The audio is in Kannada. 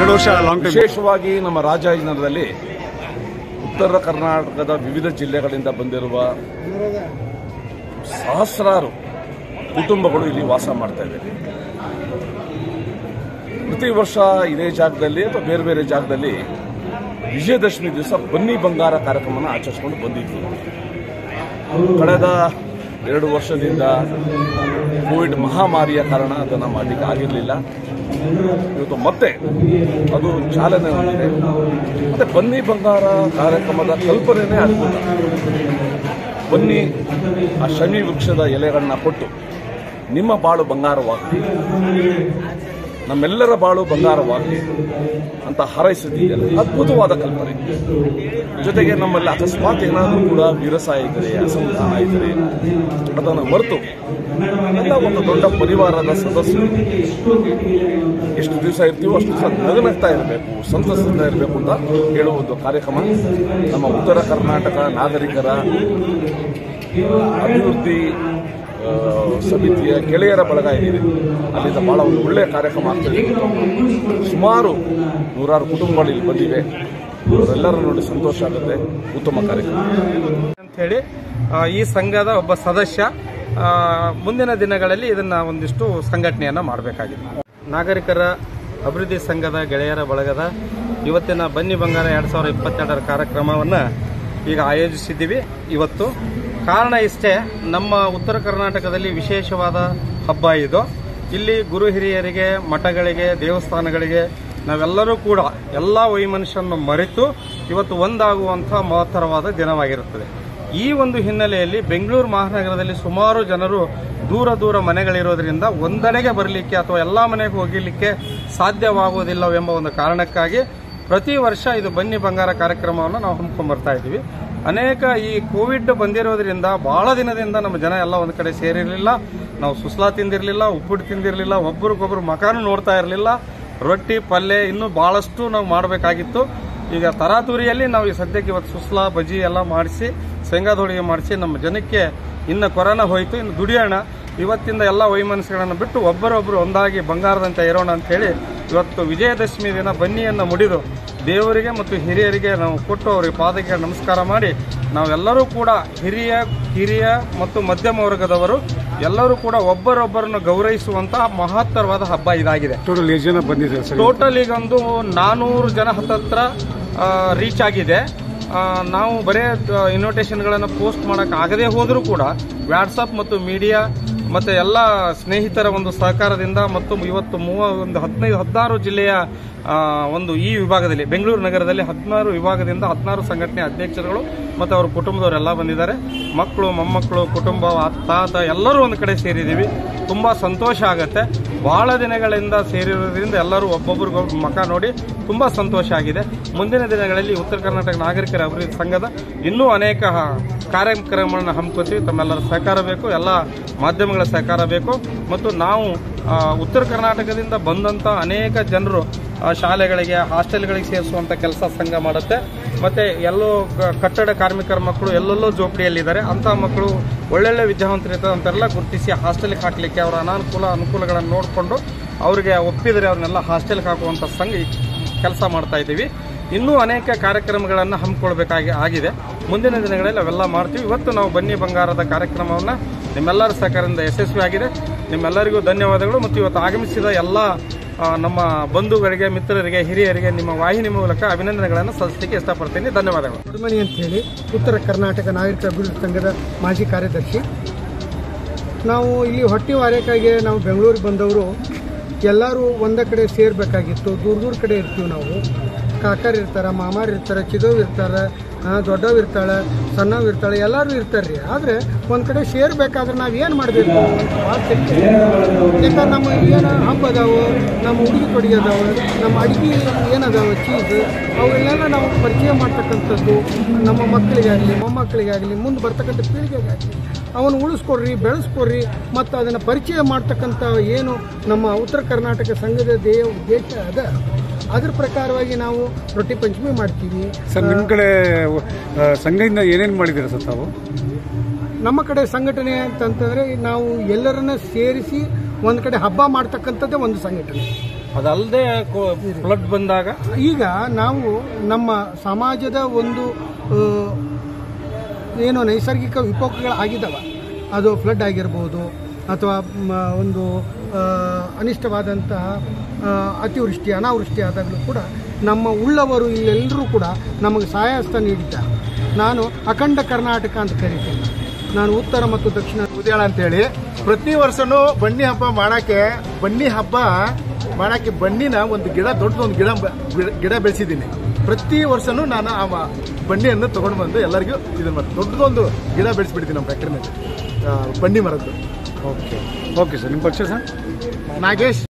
ಎರಡು ವರ್ಷ ಲಾಂಗ್ ಟೈಮ್ ವಿಶೇಷವಾಗಿ ನಮ್ಮ ರಾಜಾಜಿನಗರದಲ್ಲಿ ಉತ್ತರ ಕರ್ನಾಟಕದ ವಿವಿಧ ಜಿಲ್ಲೆಗಳಿಂದ ಬಂದಿರುವ ಸಹಸ್ರಾರು ಕುಟುಂಬಗಳು ಇಲ್ಲಿ ವಾಸ ಮಾಡ್ತಾ ಇವೆ ಪ್ರತಿ ವರ್ಷ ಇದೇ ಜಾಗದಲ್ಲಿ ಅಥವಾ ಬೇರೆ ಬೇರೆ ಜಾಗದಲ್ಲಿ ವಿಜಯದಶಮಿ ದಿವಸ ಬನ್ನಿ ಬಂಗಾರ ಕಾರ್ಯಕ್ರಮನ ಆಚರಿಸ್ಕೊಂಡು ಬಂದಿದ್ವಿ ಕಳೆದ ಎರಡು ವರ್ಷದಿಂದ ಕೋವಿಡ್ ಮಹಾಮಾರಿಯ ಕಾರಣ ಅದನ್ನು ಮಾಡಲಿಕ್ಕೆ ಆಗಿರಲಿಲ್ಲ ಇವತ್ತು ಮತ್ತೆ ಅದು ಚಾಲನೆ ಹೊಂದಿದೆ ಮತ್ತೆ ಬನ್ನಿ ಬಂಗಾರ ಕಾರ್ಯಕ್ರಮದ ಕಲ್ಪನೆನೇ ಅದ್ಭುತ ಬನ್ನಿ ಆ ಶಮಿ ವೃಕ್ಷದ ಎಲೆಗಳನ್ನ ಕೊಟ್ಟು ನಿಮ್ಮ ಬಾಳು ಬಂಗಾರವಾಗಲಿ ನಮ್ಮೆಲ್ಲರ ಬಾಳು ಬಂಗಾರವಾಗಲಿ ಅಂತ ಹಾರೈಸಿದ್ದೀಯಲ್ಲ ಅದ್ಭುತವಾದ ಕಲ್ಪನೆ ಜೊತೆಗೆ ನಮ್ಮಲ್ಲಿ ಅಕಸ್ಮಾತ್ ಏನಾದರೂ ಕೂಡ ವಿರಸಾಯ ಇದ್ದರೆ ಅಸಮಾಧಾನ ಇದ್ದರೆ ಅದನ್ನು ಮರೆತು ಎಲ್ಲ ಒಂದು ದೊಡ್ಡ ಪರಿವಾರದ ಸದಸ್ಯರು ಎಷ್ಟು ದಿವಸ ಇರ್ತೀವೋ ಅಷ್ಟು ದಿವಸ ನಗನಗ್ತಾ ಇರಬೇಕು ಸಂತಸದಿಂದ ಇರಬೇಕು ಅಂತ ಹೇಳುವ ಒಂದು ಕಾರ್ಯಕ್ರಮ ನಮ್ಮ ಉತ್ತರ ಕರ್ನಾಟಕ ನಾಗರಿಕರ ಅಭಿವೃದ್ಧಿ ಆ, ಸಮಿತಿಯ ಗೆಳೆಯರ ಬಳಗ ಏನಿದೆ ಅಲ್ಲಿಂದ ಬಹಳ ಒಂದು ಒಳ್ಳೆಯ ಕಾರ್ಯಕ್ರಮ ಆಗ್ತದೆ ಸುಮಾರು ನೂರಾರು ಕುಟುಂಬಗಳು ಇಲ್ಲಿ ಬಂದಿವೆ ಅವರೆಲ್ಲರೂ ನೋಡಿ ಸಂತೋಷ ಆಗುತ್ತೆ ಉತ್ತಮ ಕಾರ್ಯಕ್ರಮ ಅಂತ ಹೇಳಿ ಆ, ಈ ಸಂಘದ ಒಬ್ಬ ಸದಸ್ಯ ಆ, ಮುಂದಿನ ದಿನಗಳಲ್ಲಿ ಇದನ್ನ ಒಂದಿಷ್ಟು ಸಂಘಟನೆಯನ್ನ ಮಾಡಬೇಕಾಗಿದೆ ನಾಗರಿಕರ ಅಭಿವೃದ್ಧಿ ಸಂಘದ ಗೆಳೆಯರ ಬಳಗದ ಇವತ್ತಿನ ಬನ್ನಿ ಬಂಗಾರ ಎರಡ್ ಸಾವಿರದ ಇಪ್ಪತ್ತೆರಡರ ಕಾರ್ಯಕ್ರಮವನ್ನ ಈಗ ಆಯೋಜಿಸಿದ್ದೀವಿ ಇವತ್ತು ಕಾರಣ ಇಷ್ಟೇ ನಮ್ಮ ಉತ್ತರ ಕರ್ನಾಟಕದಲ್ಲಿ ವಿಶೇಷವಾದ ಹಬ್ಬ ಇದು ಇಲ್ಲಿ ಗುರು ಹಿರಿಯರಿಗೆ ಮಠಗಳಿಗೆ ದೇವಸ್ಥಾನಗಳಿಗೆ ನಾವೆಲ್ಲರೂ ಕೂಡ ಎಲ್ಲ ವೈಮನುಷ್ಯನ್ನು ಮರೆತು ಇವತ್ತು ಒಂದಾಗುವಂತಹ ಮಹತ್ತರವಾದ ದಿನವಾಗಿರುತ್ತದೆ ಈ ಒಂದು ಹಿನ್ನೆಲೆಯಲ್ಲಿ ಬೆಂಗಳೂರು ಮಹಾನಗರದಲ್ಲಿ ಸುಮಾರು ಜನರು ದೂರ ದೂರ ಮನೆಗಳಿರೋದ್ರಿಂದ ಒಂದೆಡೆಗೆ ಬರಲಿಕ್ಕೆ ಅಥವಾ ಎಲ್ಲಾ ಮನೆಗೆ ಹೋಗಲಿಕ್ಕೆ ಸಾಧ್ಯವಾಗುವುದಿಲ್ಲವೆಂಬ ಒಂದು ಕಾರಣಕ್ಕಾಗಿ ಪ್ರತಿ ವರ್ಷ ಇದು ಬನ್ನಿ ಬಂಗಾರ ಕಾರ್ಯಕ್ರಮವನ್ನು ನಾವು ಹಮ್ಮಿಕೊಂಡು ಬರ್ತಾ ಇದ್ದೀವಿ ಅನೇಕ ಈ ಕೋವಿಡ್ ಬಂದಿರೋದ್ರಿಂದ ಬಹಳ ದಿನದಿಂದ ನಮ್ಮ ಜನ ಎಲ್ಲ ಒಂದು ಕಡೆ ಸೇರಿರಲಿಲ್ಲ ನಾವು ಸುಸ್ಲಾ ತಿಂದಿರಲಿಲ್ಲ ಉಪ್ಪಿಟ್ಟು ತಿಂದಿರಲಿಲ್ಲ ಒಬ್ರಿಗೊಬ್ರು ಮಕಾನು ನೋಡ್ತಾ ಇರಲಿಲ್ಲ ರೊಟ್ಟಿ ಪಲ್ಯ ಇನ್ನೂ ಬಹಳಷ್ಟು ನಾವು ಮಾಡಬೇಕಾಗಿತ್ತು ಈಗ ತರಾತುರಿಯಲ್ಲಿ ನಾವು ಈ ಸದ್ಯಕ್ಕೆ ಇವತ್ತು ಸುಸ್ಲಾ ಬಜ್ಜಿ ಎಲ್ಲ ಮಾಡಿಸಿ ಶೇಂಗಾದ ಹೋಳಿಗೆ ಮಾಡಿಸಿ ನಮ್ಮ ಜನಕ್ಕೆ ಇನ್ನು ಕೊರೋನಾ ಹೋಯಿತು ಇನ್ನು ದುಡಿಯೋಣ ಇವತ್ತಿಂದ ಎಲ್ಲ ವೈಮನಸ್ಸುಗಳನ್ನು ಬಿಟ್ಟು ಒಬ್ಬರೊಬ್ಬರು ಒಂದಾಗಿ ಬಂಗಾರದಂತೆ ಇರೋಣ ಅಂತ ಹೇಳಿ ಇವತ್ತು ವಿಜಯದಶಮಿ ದಿನ ಬನ್ನಿಯನ್ನು ಮುಡಿದು ದೇವರಿಗೆ ಮತ್ತು ಹಿರಿಯರಿಗೆ ನಾವು ಕೊಟ್ಟು ಅವರಿಗೆ ಪಾದಕ್ಕೆ ನಮಸ್ಕಾರ ಮಾಡಿ ನಾವೆಲ್ಲರೂ ಕೂಡ ಹಿರಿಯ ಕಿರಿಯ ಮತ್ತು ಮಧ್ಯಮ ವರ್ಗದವರು ಎಲ್ಲರೂ ಕೂಡ ಒಬ್ಬರೊಬ್ಬರನ್ನು ಗೌರವಿಸುವಂತಹ ಮಹತ್ತರವಾದ ಹಬ್ಬ ಇದಾಗಿದೆ ಟೋಟಲ್ ಎಷ್ಟು ಜನ ಬಂದಿದ್ದಾರೆ ಸರ್ ಟೋಟಲ್ ಈಗ ಒಂದು ನಾನೂರು ಜನ ಹತ್ತತ್ರ ರೀಚ್ ಆಗಿದೆ ಆ, ನಾವು ಬರೇ ಇನ್ವಿಟೇಷನ್ಗಳನ್ನು ಪೋಸ್ಟ್ ಮಾಡಕ್ ಆಗದೆ ಹೋದರೂ ಕೂಡ ವಾಟ್ಸಪ್ ಮತ್ತು ಮೀಡಿಯಾ ಮತ್ತೆ ಎಲ್ಲ ಸ್ನೇಹಿತರ ಒಂದು ಸಹಕಾರದಿಂದ ಮತ್ತು ಇವತ್ತು ಮೂವ ಒಂದು ಹದಿನೈದು ಹದಿನಾರು ಜಿಲ್ಲೆಯ ಆ, ಒಂದು ಈ ವಿಭಾಗದಲ್ಲಿ ಬೆಂಗಳೂರು ನಗರದಲ್ಲಿ ಹದಿನಾರು ವಿಭಾಗದಿಂದ ಹದಿನಾರು ಸಂಘಟನೆ ಅಧ್ಯಕ್ಷರುಗಳು ಮತ್ತು ಅವ್ರ ಕುಟುಂಬದವರೆಲ್ಲ ಬಂದಿದ್ದಾರೆ ಮಕ್ಕಳು ಮೊಮ್ಮಕ್ಕಳು ಕುಟುಂಬ ತಾತ ಎಲ್ಲರೂ ಒಂದು ಕಡೆ ಸೇರಿದ್ದೀವಿ ತುಂಬಾ ಸಂತೋಷ ಆಗತ್ತೆ ಬಹಳ ದಿನಗಳಿಂದ ಸೇರಿರೋದ್ರಿಂದ ಎಲ್ಲರೂ ಒಬ್ಬೊಬ್ರಿಗೊಬ್ಬರು ಮಕ ನೋಡಿ ತುಂಬಾ ಸಂತೋಷ ಆಗಿದೆ ಮುಂದಿನ ದಿನಗಳಲ್ಲಿ ಉತ್ತರ ಕರ್ನಾಟಕ ನಾಗರಿಕರ ಅಭಿವೃದ್ಧಿ ಸಂಘದ ಇನ್ನೂ ಅನೇಕ ಕಾರ್ಯಕ್ರಮಗಳನ್ನು ಹಮ್ಮಿಕೊತೀವಿ ತಮ್ಮೆಲ್ಲರ ಸಹಕಾರ ಬೇಕು ಎಲ್ಲ ಮಾಧ್ಯಮಗಳ ಸಹಕಾರ ಬೇಕು ಮತ್ತು ನಾವು ಆ, ಉತ್ತರ ಕರ್ನಾಟಕದಿಂದ ಬಂದಂತ ಅನೇಕ ಜನರು ಆ, ಶಾಲೆಗಳಿಗೆ ಹಾಸ್ಟೆಲ್ಗಳಿಗೆ ಸೇರಿಸುವಂತ ಕೆಲಸ ಸಂಘ ಮಾಡುತ್ತೆ ಮತ್ತೆ ಎಲ್ಲೋ ಕ- ಕಟ್ಟಡ ಕಾರ್ಮಿಕರ ಮಕ್ಕಳು ಎಲ್ಲೆಲ್ಲೋ ಜೋಪಡಿಯಲ್ಲಿದ್ದಾರೆ ಅಂತ ಮಕ್ಕಳು ಒಳ್ಳೊಳ್ಳೆ ವಿದ್ಯಾವಂತರು ಇರ್ತಾರೆ ಅಂತೆಲ್ಲ ಗುರುತಿಸಿ ಹಾಸ್ಟೆಲ್ಗೆ ಹಾಕಲಿಕ್ಕೆ ಅವರ ಅನಾನುಕೂಲ ಅನುಕೂಲಗಳನ್ನು ನೋಡಿಕೊಂಡು ಅವರಿಗೆ ಒಪ್ಪಿದರೆ ಅವ್ರನ್ನೆಲ್ಲ ಹಾಸ್ಟೆಲ್ಗೆ ಹಾಕುವಂಥ ಸಂಘ ಕೆಲಸ ಮಾಡ್ತಾ ಇದ್ದೀವಿ ಇನ್ನೂ ಅನೇಕ ಕಾರ್ಯಕ್ರಮಗಳನ್ನು ಹಮ್ಮಿಕೊಳ್ಬೇಕಾಗಿ ಆಗಿದೆ ಮುಂದಿನ ದಿನಗಳಲ್ಲಿ ಅವೆಲ್ಲ ಮಾಡ್ತೀವಿ ಇವತ್ತು ನಾವು ಬನ್ನಿ ಬಂಗಾರದ ಕಾರ್ಯಕ್ರಮವನ್ನು ನಿಮ್ಮೆಲ್ಲರ ಸಹಕಾರದಿಂದ ಯಶಸ್ವಿ ಆಗಿದೆ ನಿಮ್ಮೆಲ್ಲರಿಗೂ ಧನ್ಯವಾದಗಳು ಮತ್ತು ಇವತ್ತು ಆಗಮಿಸಿದ ಎಲ್ಲ ಆ, ನಮ್ಮ ಬಂಧುಗಳಿಗೆ ಮಿತ್ರರಿಗೆ ಹಿರಿಯರಿಗೆ ನಿಮ್ಮ ವಾಹಿನಿ ಮೂಲಕ ಅಭಿನಂದನೆಗಳನ್ನು ಸಲ್ಲಿಸಲಿಕ್ಕೆ ಇಷ್ಟಪಡ್ತೀನಿ ಧನ್ಯವಾದಗಳು ದೊಡ್ಡಮನಿ ಅಂತ ಹೇಳಿ ಉತ್ತರ ಕರ್ನಾಟಕ ನಾಗರಿಕ ಅಭಿವೃದ್ಧಿ ಸಂಘದ ಮಾಜಿ ಕಾರ್ಯದರ್ಶಿ ನಾವು ಇಲ್ಲಿ ಹೊಟ್ಟೆ ವಾರಕ್ಕಾಗಿ ನಾವು ಬೆಂಗಳೂರಿಗೆ ಬಂದವರು ಎಲ್ಲರೂ ಒಂದ ಕಡೆ ಸೇರಬೇಕಾಗಿತ್ತು ದೂರ ದೂರ ಕಡೆ ಇರ್ತೀವಿ ನಾವು ಕಾಕರ್ ಇರ್ತಾರೆ ಮಾಮಾರ್ ಇರ್ತಾರೆ ಚಿದವ್ ಇರ್ತಾರೆ ಆ, ದೊಡ್ಡವ್ ಇರ್ತಾಳೆ ಸಣ್ಣವ್ ಇರ್ತಾಳೆ ಎಲ್ಲರೂ ಇರ್ತಾರೆ ರೀ ಆದರೆ ಒಂದು ಕಡೆ ಸೇರ್ಬೇಕಾದ್ರೆ ನಾವು ಏನು ಮಾಡಬೇಕು ಅಂತ ಭಾಳ ಚಿಂತೆ. ಯಾಕಂದ್ರೆ ನಮ್ಮ ಏನು ಹಬ್ಬ ಅದಾವು ನಮ್ಮ ಉಡುಗೆ ತೊಡುಗೆ ಅದಾವು ನಮ್ಮ ಅಡುಗೆ ಏನದಾವು ಚೀಸ್ ಅವೆಲ್ಲ ನಾವು ಪರಿಚಯ ಮಾಡ್ತಕ್ಕಂಥದ್ದು ನಮ್ಮ ಮಕ್ಕಳಿಗಾಗಲಿ ಮೊಮ್ಮಕ್ಕಳಿಗಾಗಲಿ ಮುಂದೆ ಬರ್ತಕ್ಕಂಥ ಪೀಳಿಗೆಗಾಗಲಿ ಅವನು ಉಳಿಸ್ಕೊಡ್ರಿ ಬೆಳೆಸ್ಕೊಡ್ರಿ ಮತ್ತು ಅದನ್ನು ಪರಿಚಯ ಮಾಡ್ತಕ್ಕಂಥ ಏನು ನಮ್ಮ ಉತ್ತರ ಕರ್ನಾಟಕ ಸಂಘದ ದೇಹ ಉದ್ದೇಶ ಅದ ಅದ್ರ ಪ್ರಕಾರವಾಗಿ ನಾವು ರೊಟ್ಟಿ ಪಂಚಮಿ ಮಾಡ್ತೀವಿ ಸರ್ ನಿಮ್ಮ ಕಡೆ ಆ, ಸಂಘದಿಂದ ಏನೇನು ಮಾಡಿದ್ದೀರಾ ಸರ್ ತಾವು ನಮ್ಮ ಕಡೆ ಸಂಘಟನೆ ಅಂತಂತಂದ್ರೆ ನಾವು ಎಲ್ಲರನ್ನ ಸೇರಿಸಿ ಒಂದು ಕಡೆ ಹಬ್ಬ ಮಾಡ್ತಕ್ಕಂಥದ್ದೇ ಒಂದು ಸಂಘಟನೆ ಅದಲ್ಲದೆ ಫ್ಲಡ್ ಬಂದಾಗ ಈಗ ನಾವು ನಮ್ಮ ಸಮಾಜದ ಒಂದು ಆ, ಏನು ನೈಸರ್ಗಿಕ ವಿಕೋಪಗಳು ಆಗಿದ್ದಾವ ಅದು ಫ್ಲಡ್ ಆಗಿರ್ಬೋದು ಅಥವಾ ಮ, ಒಂದು ಆ, ಅನಿಷ್ಟವಾದಂತಹ ಆ, ಅತಿವೃಷ್ಟಿ ಅನಾವೃಷ್ಟಿ ಆದಾಗಲೂ ಕೂಡ ನಮ್ಮ ಉಳ್ಳವರು ಇಲ್ಲೆಲ್ಲರೂ ಕೂಡ ನಮಗೆ ಸಹಾಯ ಹಸ್ತ ನೀಡಿದ್ದಾರೆ ನಾನು ಅಖಂಡ ಕರ್ನಾಟಕ ಅಂತ ಕರಿತೀನಿ ನಾನು ಉತ್ತರ ಮತ್ತು ದಕ್ಷಿಣ ಉದ್ಯಾಳ ಅಂತೇಳಿ ಪ್ರತಿ ವರ್ಷನೂ ಬನ್ನಿ ಹಬ್ಬ ಮಾಡಕ್ಕೆ ಬನ್ನಿ ಹಬ್ಬ ಮಾಡಕ್ಕೆ ಬನ್ನಿನ ಒಂದು ಗಿಡ ದೊಡ್ಡದೊಂದು ಗಿಡ ಬ- ಗಿಡ- ಗಿಡ ಬೆಳೆಸಿದ್ದೀನಿ ಪ್ರತಿ ವರ್ಷನೂ ನಾನು ಆ ಮ- ಬನ್ನಿಯನ್ನು ತಗೊಂಡು ಬಂದು ಎಲ್ಲರಿಗೂ ಇದನ್ನ ಮಾಡಿ ದೊಡ್ಡದೊಂದು ಗಿಡ ಬೆಳೆಸ್ಬಿಡ್ತೀನಿ ನಮ್ಮ ಫ್ಯಾಕ್ಟ್ರಿನಲ್ಲಿ ಬನ್ನಿ ಮರದ್ದು ಓಕೆ ಓಕೆ ಸರ್ ನಿಮ್ಮ ಪಕ್ಷ ಸರ್ ನಾಗೇಶ್